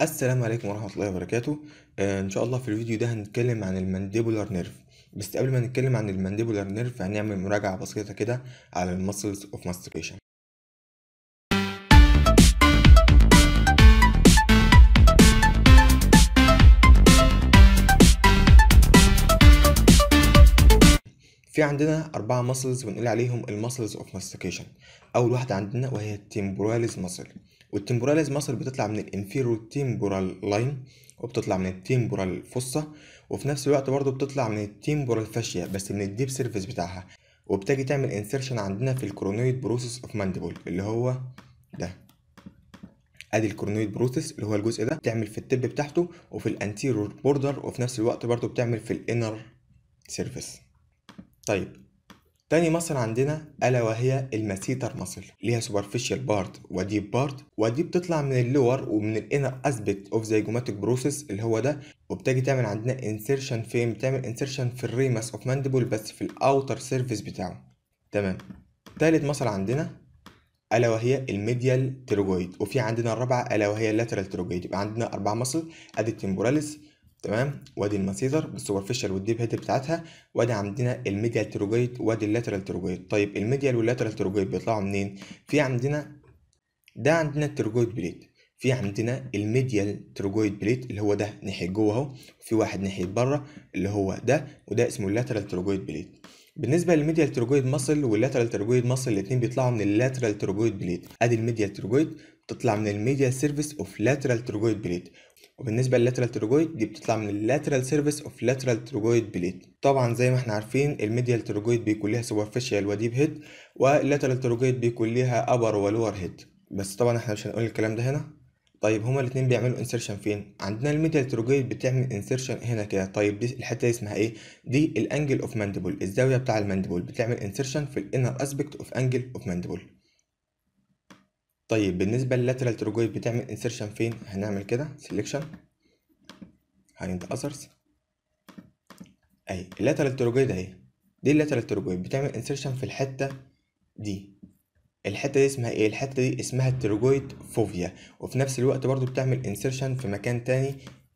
السلام عليكم ورحمة الله وبركاته آه إن شاء الله في الفيديو ده هنتكلم عن المانديبولار نيرف بس قبل ما نتكلم عن المانديبولار نيرف هنعمل مراجعة بسيطة كده على المسلز اوف ماستيكيشن في عندنا أربعة ماسلز بنقول عليهم الماسلز اوف ماستيكيشن أول واحدة عندنا وهي التمبوراليز ماسل والتمبوراليز ماسل بتطلع من الانفيرو تيمبورال لاين وبتطلع من التيمبورال فوسا وفي نفس الوقت برضو بتطلع من التيمبورال فاشيا بس من الديب سيرفيس بتاعها وبتجي تعمل انسيرشن عندنا في الكرونويد بروسيس اوف مانديبل اللي هو ده ادي الكرونويد بروسيس اللي هو الجزء ده بتعمل في التب بتاعته وفي الانتيرور بوردر وفي نفس الوقت برضو بتعمل في الانر سيرفيس طيب تاني مصل عندنا ألا وهي الماسيتر مصل ليها سوبرفيشال بارت وديب بارت ودي بتطلع من اللور ومن الانر اسبكت اوف زيجوماتيك بروسيس اللي هو ده وبتجي تعمل عندنا انسيرشن فين بتعمل انسيرشن في الريمس اوف مانديبل بس في الاوتر سيرفيس بتاعه تمام تالت مصل عندنا الا وهي الميديال تيروجويد وفي عندنا الرابعه الا وهي اللاترال تيروجويد يبقى عندنا اربع مصل ادي التمبوراليس تمام وادي الماسيتر بالسوبرفيشال والديب هيد بتاعتها وادي عندنا الميديال تيروجويد وادي اللاترال تيروجويد طيب الميديال واللاترال تيروجويد بيطلعوا منين في عندنا ده عندنا التيروجويد بليد في عندنا الميديال تيروجويد بليد اللي هو ده ناحيه جوه اهو وفي واحد ناحيه بره اللي هو ده وده اسمه اللاترال تيروجويد بليد بالنسبه للميديال تيروجويد ماسل واللاترال تيروجويد ماسل الاثنين بيطلعوا من اللاترال تيروجويد بليد ادي الميديال تيروجويد بتطلع من الميديال سيرفيس اوف لاترال تيروجويد بليد وبالنسبه لللاترال تيروجويد دي بتطلع من اللاترال سيرفيس اوف لاترال تيروجويد بليد طبعا زي ما احنا عارفين الميديال تيروجويد بيكون ليها سوبرفيشال وديب هيد واللاترال تيروجويد بيكون ليها ابر ولور هيد بس طبعا احنا مش هنقول الكلام ده هنا طيب هما الاثنين بيعملوا انسيرشن فين عندنا الميديال تيروجويد بتعمل انسيرشن هنا كده طيب دي الحته دي اسمها ايه دي الانجل اوف مانديبل الزاويه بتاع المانديبل بتعمل انسيرشن في الانر اسبكت اوف انجل اوف مانديبل طيب بالنسبه لللاترال تيروجويد بتعمل انسيرشن فين هنعمل كده سيلكشن هايند اذرز اهي اللاترال تيروجويد اهي دي اللاترال تيروجويد بتعمل انسيرشن في الحته دي الحته دي اسمها ايه الحته دي اسمها التيروجويد فوفيا وفي نفس الوقت برضو بتعمل انسيرشن في مكان تاني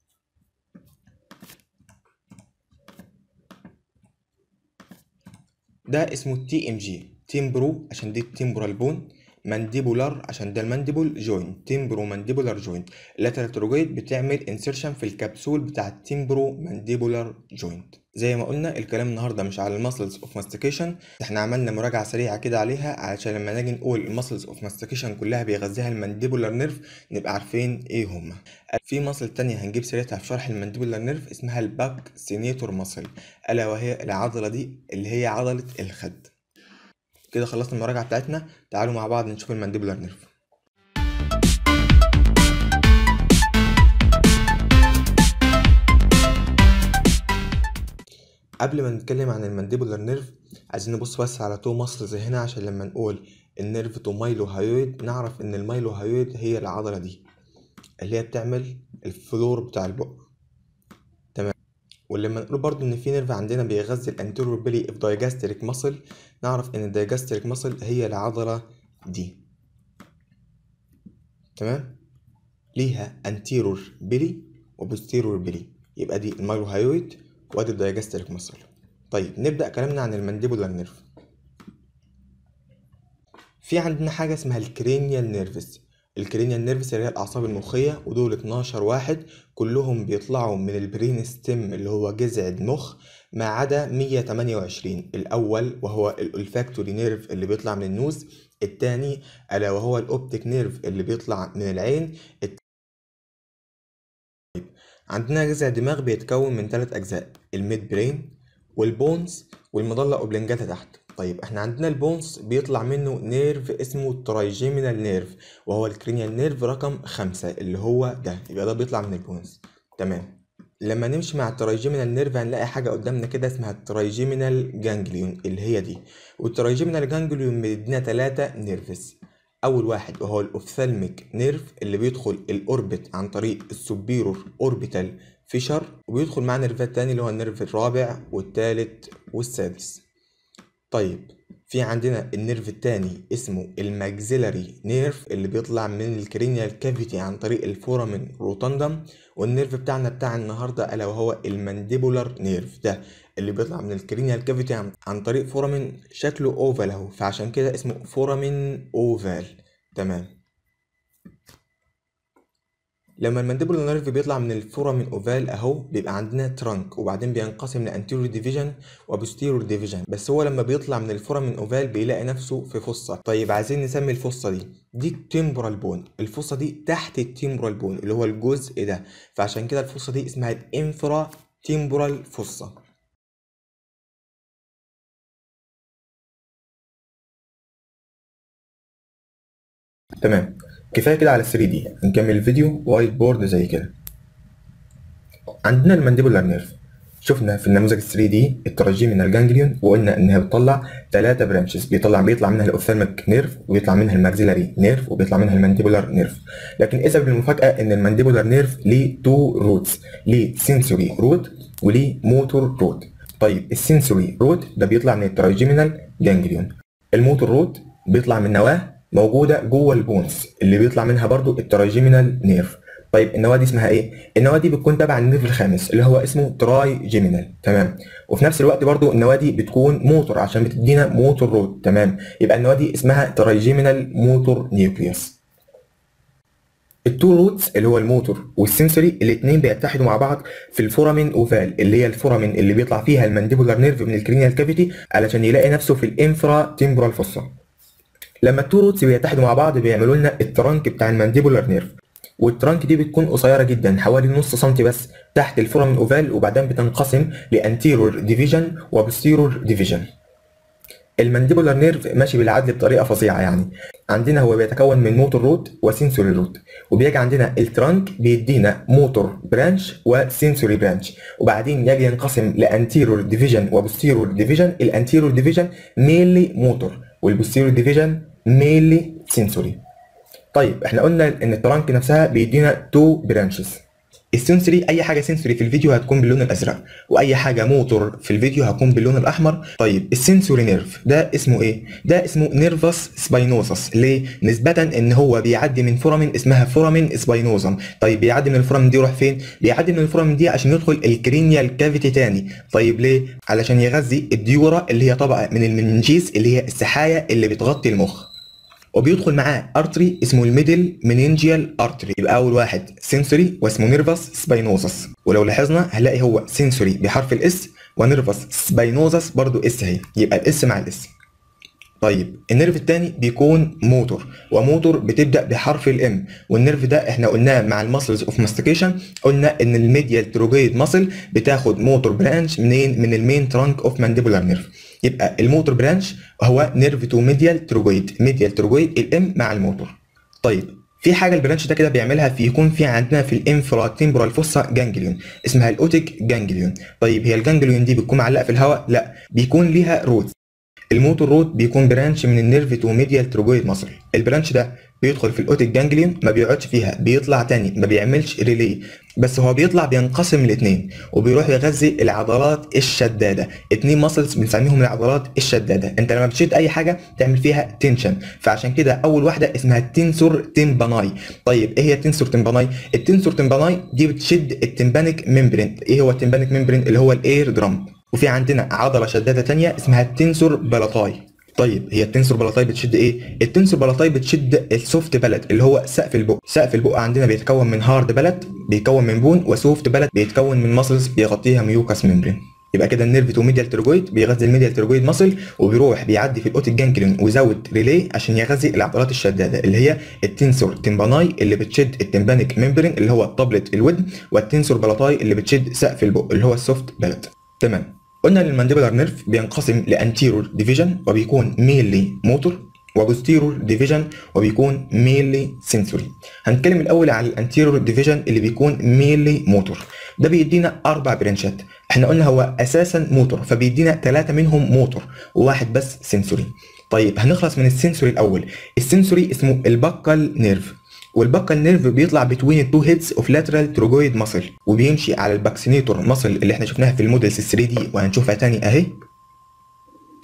ده اسمه تي ام جي تيمبرو عشان دي التيمبرال بون مانديبولار عشان ده المانديبول جوينت تيمبرو مانديبولار جوينت اللاترال تيروجويد بتعمل انسيرشن في الكبسول بتاع التيمبرو مانديبولار جوينت زي ما قلنا الكلام النهارده مش على المسلز اوف ماستيكيشن احنا عملنا مراجعه سريعه كده عليها علشان لما نيجي نقول المسلز اوف ماستيكيشن كلها بيغذيها المانديبولار نيرف نبقى عارفين ايه هما في مصل تانية هنجيب سيرتها في شرح المانديبولار نيرف اسمها الباك سينيتور مصل الا وهي العضله دي اللي هي عضله الخد كده خلصنا المراجعة بتاعتنا تعالوا مع بعض نشوف المانديبولار نيرف قبل ما نتكلم عن المانديبولار نيرف عايزين نبص بس على تو ماسلز هنا عشان لما نقول النيرف تو مايلو هايويد نعرف ان المايلو هايويد هي العضلة دي اللي هي بتعمل الفلور بتاع البق تمام ولما نقول برضو ان في نيرف عندنا بيغذي الانتيرور بيلي اوف دايجاستريك ماسل نعرف ان الدايجاستريك ماسل هي العضله دي تمام ليها انتيرور بيلي وبوستيرور بيلي يبقى دي المايلوهايويد وادي الدايجاستريك ماسل طيب نبدا كلامنا عن المانديبولار نيرف في عندنا حاجه اسمها الكرينيال نيرفز الكرينيال نيرفز اللي هي الاعصاب المخيه ودول 12 واحد كلهم بيطلعوا من البرين ستيم اللي هو جذع المخ ما عدا 128 الاول وهو الالفاكتوري نيرف اللي بيطلع من النوز الثاني الا وهو الاوبتيك نيرف اللي بيطلع من العين الت... عندنا جذع دماغ بيتكون من ثلاث اجزاء الميد برين والبونز والمظله اوبلنجاتا تحت طيب احنا عندنا البونز بيطلع منه نيرف اسمه الترايجيمينال نيرف وهو الكرينيال نيرف رقم خمسة اللي هو ده يبقى ده بيطلع من البونز تمام لما نمشي مع الترايجيمينال نيرف هنلاقي حاجة قدامنا كده اسمها الترايجيمينال جانجليون اللي هي دي والترايجيمينال جانجليون مدينا تلاتة نيرفز أول واحد وهو الأوفثالميك نيرف اللي بيدخل الأوربت عن طريق السوبيرور أوربيتال فيشر وبيدخل معاه نيرفات تاني اللي هو النيرف الرابع والتالت والسادس طيب في عندنا النيرف التاني اسمه الماكسيلاري نيرف اللي بيطلع من الكرينيال كافيتي عن طريق الفورامين روتاندم والنيرف بتاعنا بتاع النهارده الا وهو المانديبولار نيرف ده اللي بيطلع من الكرينيال كافيتي عن, عن طريق فورامين شكله اوفال اهو فعشان كده اسمه فورامين اوفال تمام لما المانديبولار نيرف بيطلع من الفورامين اوفال اهو بيبقى عندنا ترانك وبعدين بينقسم لانتيريور ديفيجن وبوستيريور ديفيجن بس هو لما بيطلع من الفورامين اوفال بيلاقي نفسه في فصه طيب عايزين نسمي الفصه دي دي التمبرال بون الفصه دي تحت التمبرال بون اللي هو الجزء ده فعشان كده الفصه دي اسمها الانفرا تمبرال فصه تمام كفايه كده على 3 دي نكمل الفيديو وايت بورد زي كده عندنا المانديبولار نيرف شفنا في النموذج 3 دي التراجيمينال جانجليون وقلنا انها بتطلع ثلاثه برانشز بيطلع بيطلع منها الاوفثالميك نيرف وبيطلع منها الماكسيلاري نيرف وبيطلع منها المانديبولار نيرف لكن اذا بالمفاجاه ان المانديبولار نيرف ليه تو روتس ليه سنسوري روت وليه موتور روت طيب السنسوري روت ده بيطلع من التراجيمينال جانجليون الموتور روت بيطلع من نواه موجوده جوه البونز اللي بيطلع منها برضو التراجيمينال نيرف طيب النواه دي اسمها ايه النواه دي بتكون تبع النيرف الخامس اللي هو اسمه تراي جيمينال تمام وفي نفس الوقت برضو النواه دي بتكون موتور عشان بتدينا موتور رود تمام يبقى النواه دي اسمها ترايجيمينال موتور نيوكليوس التو روتس اللي هو الموتور والسنسوري الاثنين بيتحدوا مع بعض في الفورامين اوفال اللي هي الفورامين اللي بيطلع فيها المانديبولار نيرف من الكرينيال كافيتي علشان يلاقي نفسه في الانفرا تمبرال فوسا لما التو روتس بيتحدوا مع بعض بيعملوا لنا الترانك بتاع المانديبولار نيرف والترانك دي بتكون قصيره جدا حوالي نص سنتي بس تحت الفورامين اوفال وبعدين بتنقسم لانتيرور ديفيجن وبوستيرور ديفيجن المانديبولار نيرف ماشي بالعدل بطريقه فظيعه يعني عندنا هو بيتكون من موتور روت وسنسوري روت وبيجي عندنا الترانك بيدينا موتور برانش وسنسوري برانش وبعدين يجي ينقسم لانتيرور ديفيجن وبوستيرور ديفيجن الانتيرور ديفيجن مينلي موتور والبوستيرور ديفيجن مينلي سنسوري طيب احنا قلنا ان الترانك نفسها بيدينا تو برانشز السنسوري اي حاجه سنسوري في الفيديو هتكون باللون الازرق واي حاجه موتور في الفيديو هتكون باللون الاحمر طيب السنسوري نيرف ده اسمه ايه ده اسمه نيرفس سباينوسس ليه نسبه ان هو بيعدي من فورامين اسمها فورامين سباينوزم طيب بيعدي من الفورامين دي يروح فين بيعدي من الفورامين دي عشان يدخل الكرينيال كافيتي تاني طيب ليه علشان يغذي الديورا اللي هي طبقه من المنجيز اللي هي السحايا اللي بتغطي المخ وبيدخل معاه ارتري اسمه الميدل منينجيال ارتري يبقى اول واحد سنسوري واسمه نيرفس سباينوزس ولو لاحظنا هنلاقي هو سنسوري بحرف الاس ونيرفس سباينوزس برضو اس اهي يبقى الاس مع الاس طيب النيرف الثاني بيكون موتور وموتور بتبدا بحرف الام والنيرف ده احنا قلناه مع المسلز اوف ماستيكيشن قلنا ان الميديال تروجيد ماسل بتاخد موتور برانش منين من المين ترانك اوف مانديبولار نيرف يبقى الموتور برانش هو نيرف تو ميديال تروجويد ميديال تروجويد الام مع الموتور طيب في حاجه البرانش ده كده بيعملها في يكون في عندنا في الانفرا تمبرال فوسا جانجليون اسمها الاوتيك جانجليون طيب هي الجانجليون دي بتكون معلقه في الهواء لا بيكون ليها روت الموتور روت بيكون برانش من النيرف تو ميديال تروجويد مصل البرانش ده بيدخل في الاوتيك جانجليون ما بيقعدش فيها بيطلع تاني ما بيعملش ريلي بس هو بيطلع بينقسم لاثنين وبيروح يغذي العضلات الشداده اتنين ماسلز بنسميهم العضلات الشداده انت لما بتشد اي حاجه تعمل فيها تنشن فعشان كده اول واحده اسمها التنسور تمباناي طيب ايه هي التنسور تمباناي التنسور تمباناي دي بتشد التمبانيك ممبرين ايه هو التمبانيك ممبرين اللي هو الاير درام وفي عندنا عضله شداده تانية اسمها التنسور بلاتاي طيب هي التنسور بلاتاي بتشد ايه؟ التنسور بلاتاي بتشد السوفت بلد اللي هو سقف البق، سقف البق عندنا بيتكون من هارد بلد بيتكون من بون وسوفت بلد بيتكون من ماسلز بيغطيها ميوكاس ممبرين. يبقى كده النيرف تو ميديال تروجويد بيغذي الميديال تروجويد ماسل وبيروح بيعدي في الاوتيك جانكلين ويزود ريلي عشان يغذي العضلات الشداده اللي هي التنسور تمباناي اللي بتشد التمبانيك ممبرين اللي هو طبله الودن والتنسور بلاتاي اللي بتشد سقف البق اللي هو السوفت بلد. تمام. قلنا ان المانديبولار نيرف بينقسم لانتيرور ديفيجن وبيكون مينلي موتور وبوستيرور ديفيجن وبيكون مينلي سنسوري هنتكلم الاول على الانتيرور ديفيجن اللي بيكون مينلي موتور ده بيدينا اربع برانشات احنا قلنا هو اساسا موتور فبيدينا ثلاثه منهم موتور وواحد بس سنسوري طيب هنخلص من السنسوري الاول السنسوري اسمه البكال نيرف والبكال نيرف بيطلع بتوين التو هيدز اوف لاترال تروجويد ماسل وبيمشي على الباكسينيتور ماسل اللي احنا شفناها في المودلز 3 دي وهنشوفها تاني اهي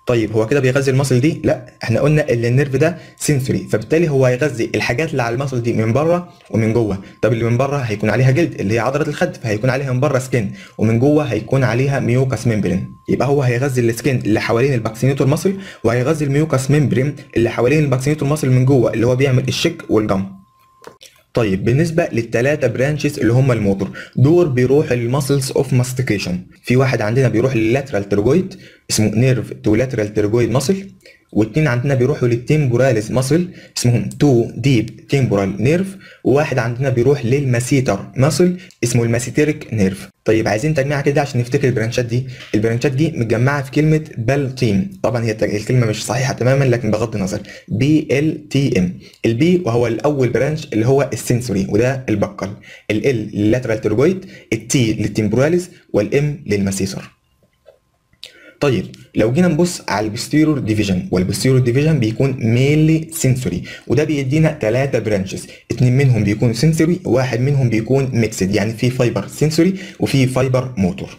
طيب هو كده بيغذي المصل دي لا احنا قلنا ان النيرف ده سنسوري فبالتالي هو هيغذي الحاجات اللي على المصل دي من بره ومن جوه طب اللي من بره هيكون عليها جلد اللي هي عضله الخد فهيكون عليها من بره سكين ومن جوه هيكون عليها ميوكاس ممبرين يبقى هو هيغذي السكين اللي حوالين الباكسينيتور ماسل وهيغذي الميوكاس ممبرين اللي حوالين الباكسينيتور ماسل من جوه اللي هو بيعمل الشك والجم طيب بالنسبه للثلاثه برانشز اللي هم الموتور دول بيروح للماسلز اوف ماستيكيشن في واحد عندنا بيروح لللاترال ترجويد اسمه نيرف تو لاترال ترجويد ماسل واثنين عندنا بيروحوا للتيمبوراليز ماسل اسمهم تو ديب تيمبورال نيرف وواحد عندنا بيروح للماسيتر ماسل اسمه الماسيتيريك نيرف طيب عايزين تجميعه كده عشان نفتكر البرانشات دي البرانشات دي متجمعه في كلمه بالتيم طبعا هي الكلمه مش صحيحه تماما لكن بغض النظر بي ال تي ام البي وهو الاول برانش اللي هو السنسوري وده البقل ال لللاترال ترجويد التي للتيمبوراليز والام للماسيتر طيب لو جينا نبص على البستيرور ديفيجن والبستيرور ديفيجن بيكون مينلي سنسوري وده بيدينا ثلاثة برانشز اتنين منهم بيكون سنسوري واحد منهم بيكون ميكسد يعني في فايبر سنسوري وفي فايبر موتور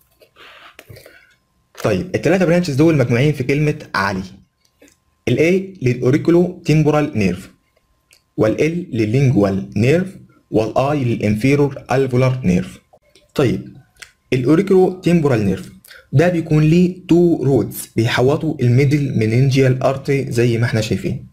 طيب الثلاثة برانشز دول مجموعين في كلمة علي الاي للاوريكولو تيمبورال نيرف والال لللينجوال نيرف والاي للانفيرور الفولار نيرف طيب الاوريكولو تيمبورال نيرف ده بيكون ليه تو رودز بيحوطوا الميدل مننجيال ارتري زي ما احنا شايفين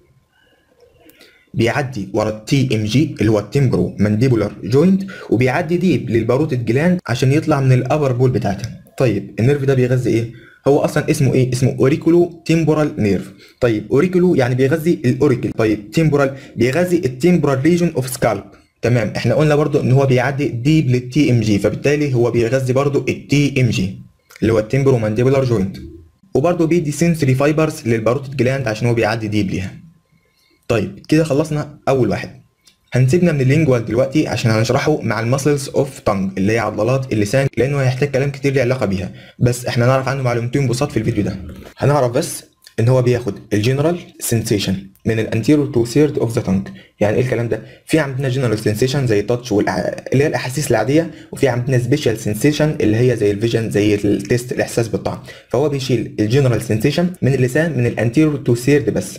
بيعدي ورا التي ام جي اللي هو التمبرو مانديبولار جوينت وبيعدي ديب للباروتيد جلاند عشان يطلع من الابر بول بتاعتها طيب النيرف ده بيغذي ايه هو اصلا اسمه ايه اسمه اوريكولو تيمبورال نيرف طيب اوريكولو يعني بيغذي الاوريكل طيب تيمبورال بيغذي التيمبورال ريجون اوف سكالب تمام احنا قلنا برضو ان هو بيعدي ديب للتي ام جي فبالتالي هو بيغذي برضو التي ام جي اللي هو التمبرو مانديبولار جوينت وبرضه بيدي سنسوري فايبرز للباروتيد جلاند عشان هو بيعدي ديب ليها طيب كده خلصنا اول واحد هنسيبنا من اللينجوال دلوقتي عشان هنشرحه مع الماسلز اوف تانج اللي هي عضلات اللسان لانه هيحتاج كلام كتير له علاقه بيها بس احنا نعرف عنه معلومتين بساط في الفيديو ده هنعرف بس ان هو بياخد الجنرال سensation من الانتيرور تو ثيرد اوف ذا تانج يعني ايه الكلام ده في عندنا جنرال سensation زي التاتش والع... اللي هي الاحاسيس العاديه وفي عندنا سبيشال سensation اللي هي زي الفيجن زي التيست الاحساس بالطعم فهو بيشيل الجنرال سensation من اللسان من الانتيرور تو ثيرد بس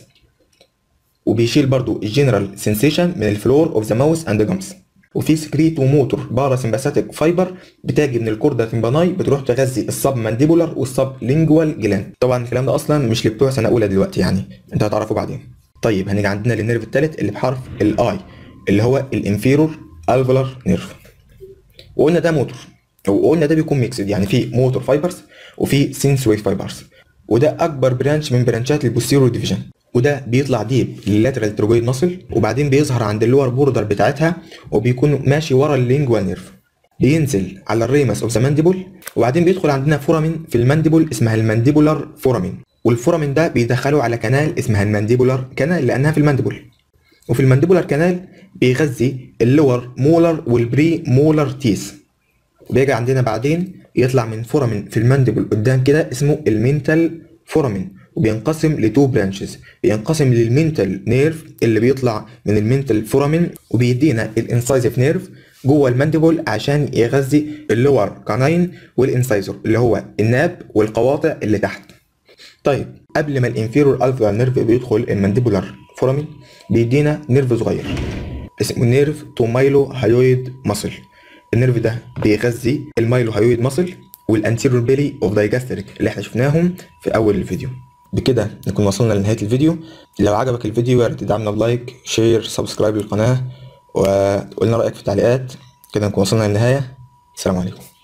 وبيشيل برضو الجنرال سensation من الفلور اوف ذا ماوث اند جامز وفي سكريت وموتور باراسمباثيك فايبر بتاجي من الكوردا تمباناي بتروح تغذي السب مانديبولار والسب لينجوال جلاند طبعا الكلام ده اصلا مش لبتوع سنه اولى دلوقتي يعني انت هتعرفه بعدين طيب هنيجي عندنا للنيرف الثالث اللي بحرف الاي اللي هو الانفيرور الفولار نيرف وقلنا ده موتور وقلنا ده بيكون ميكسد يعني في موتور فايبرز وفي سنسوري فايبرز وده اكبر برانش من برانشات البوستيرور ديفيجن وده بيطلع ديب لللاترال تروجويد ماسل وبعدين بيظهر عند اللور بوردر بتاعتها وبيكون ماشي ورا اللينجوال نيرف بينزل على الريمس اوف ذا مانديبول وبعدين بيدخل عندنا فورامين في المانديبول اسمها المانديبولار فورامين والفورامين ده بيدخله على كنال اسمها المانديبولار كنال لانها في المانديبول وفي المانديبولار كنال بيغذي اللور مولر والبري مولر تيس وبيجي عندنا بعدين يطلع من فورامين في المانديبول قدام كده اسمه المينتال فورامين وبينقسم لتو برانشز بينقسم للمنتال نيرف اللي بيطلع من المنتال فورامين وبيدينا الانسايزيف نيرف جوه المانديبول عشان يغذي اللور كاناين والانسايزور اللي هو الناب والقواطع اللي تحت طيب قبل ما الانفيرور الفا نيرف بيدخل المانديبولار فورامين بيدينا نيرف صغير اسمه نيرف تو مايلو هايويد ماسل النيرف ده بيغذي المايلو هايويد ماسل والانتيرور بيلي اوف دايجاستريك اللي احنا شفناهم في اول الفيديو بكده نكون وصلنا لنهايه الفيديو لو عجبك الفيديو يا ريت تدعمنا بلايك شير سبسكرايب للقناه وقلنا رايك في التعليقات كده نكون وصلنا للنهايه السلام عليكم